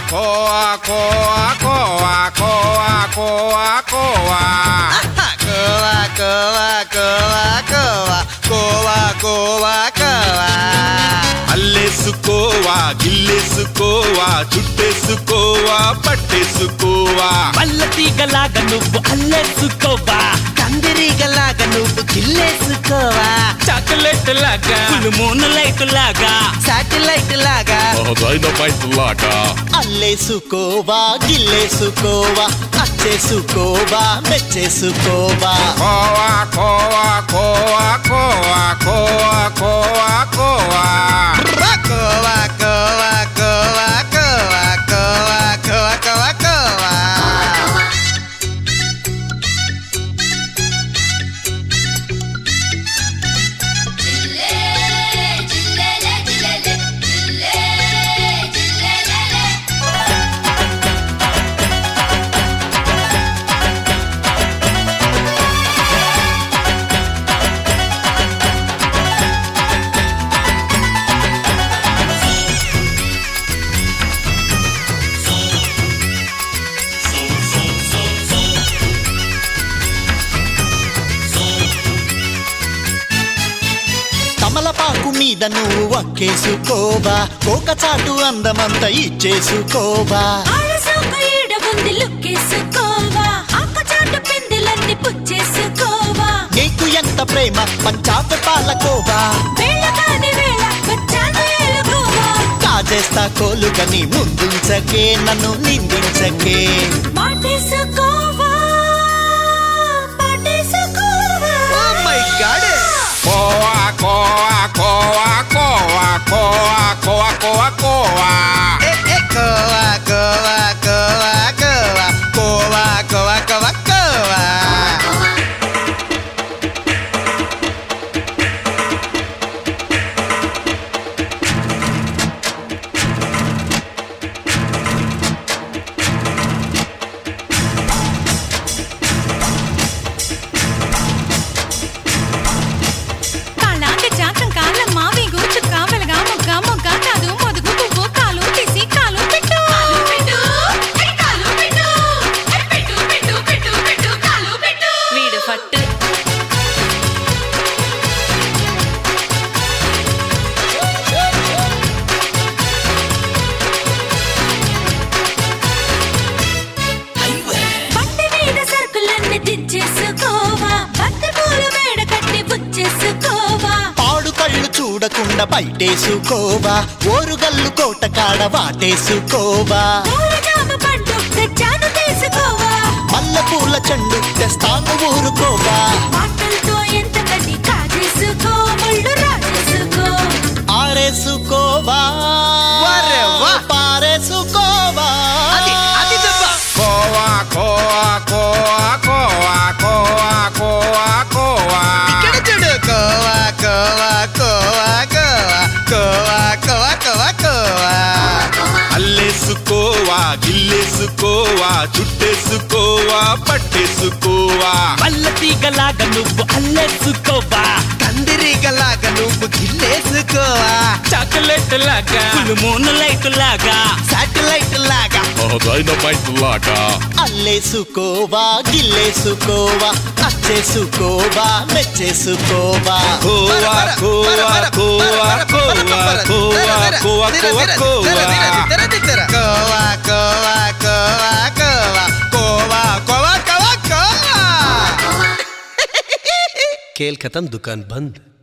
కోవా కోవా కోవా కోవా కోవా కోవా కోవా కోవా కోవా కోవా కోవా కోవా కోవా అల్లేసుకోవా గిల్లేసుకోవా చుట్టేసుకోవా పట్టేసుకోవా పల్ల తీగలాగా నువ్వు అల్లేసుకోవా కందిరీగలాగా నువ్వు గిల్లేసుకోవా చాక్లెట్ లాగా మూన్ లైట్ లాగా శాటిలైట్ లాగా డైనమైట్ లాగా అల్లేసుకోవా గిల్లేసుకోవా అచ్చేసుకోవా మెచ్చేసుకోవా కోవా కోవా కోవా కోవా కోవా కోవా కోవా కోవా కోవా కోవా కోవా కోవా కోవా కోవా కోవా తమలపాకు మీద నువ్వు వక్కేసుకోవా కోకచాటు అందమంతా ఇచ్చేసుకోవా ఆలసోక ఈడ ఉంది లుక్కేసుకోవా ఆకుచాటు పిందెలన్నీ పుచ్చేసుకోవా నీకు ఎంత ప్రేమ పంచాప పాలకోవా వేళ కాని వేళ వచ్చాను ఏలుకోవా కాజేస్తా కోలుగని ముందుంచకే నన్ను నిందించకే పాటేసుకోవా పాటేసుకోవా కోవా కోవా కోవా కోవా కోవా కోవా కోవా కోవా ఏ, ఏ, కోవా కోవా కోవా కోవా కోవా కోవా కోవా కోవా కాలాంటి జాతం కాలం మావి గూచు కావలగా మొగ్గ మొగ్గ కాదు మొదుగు పువ్వు కాలు తీసి కాలు పెట్టు కాలు పెట్టు కాలు పెట్టు పెట్టు పెట్టు పెట్టు పెట్టు కాలు పెట్టు వీడు ఫట్టు బండి మీద సరుకులన్నీ దించేసుకోవా బంతి పూల మేడ కట్టి బుచ్చేసుకోవా పాడు కళ్ళు చూడకుండా బయటేసుకోవా ఓరుగల్లు కోట కాడ వాటేసుకోవా ఊరగామ పండు తెచ్చాను తీసుకోవా మల్ల పూల చెండు తెస్తాను ఊరుకోవా మాటలతో ఎంత కది కాజేసుకో ముళ్ళు రాజేసుకో ఆరేసుకోవా పారేసుకోవా కోవా కోవా కోవా కోవా కోవా కోవా కోవా ఇక్కడ చూడు కోవా కోవా కోవా కోవా కోవా కోవా కోవా కోవా అల్లేసుకోవా గిల్లేసుకోవా చుట్టేసుకోవా పట్టేసుకోవా పల్ల తీగలాగా నువ్వు అల్లేసుకోవా కందిరీగలాగా నువ్వు గిల్లేసుకోవా చాక్లెట్ లాగా మూన్ లైట్ లాగా శాటిలైట్ లాగా డైనమైట్ లాగా అల్లేసుకోవా గిల్లేసుకోవా అచ్చేసుకోవా మెచ్చేసుకోవా కోవా కోవా కోవా కోవా కోవా కోవా కోవా కోవా కోవా కోవా కోవా కోవా కోవా కోవా కోవా కోవా खेल खत्म दुकान बंद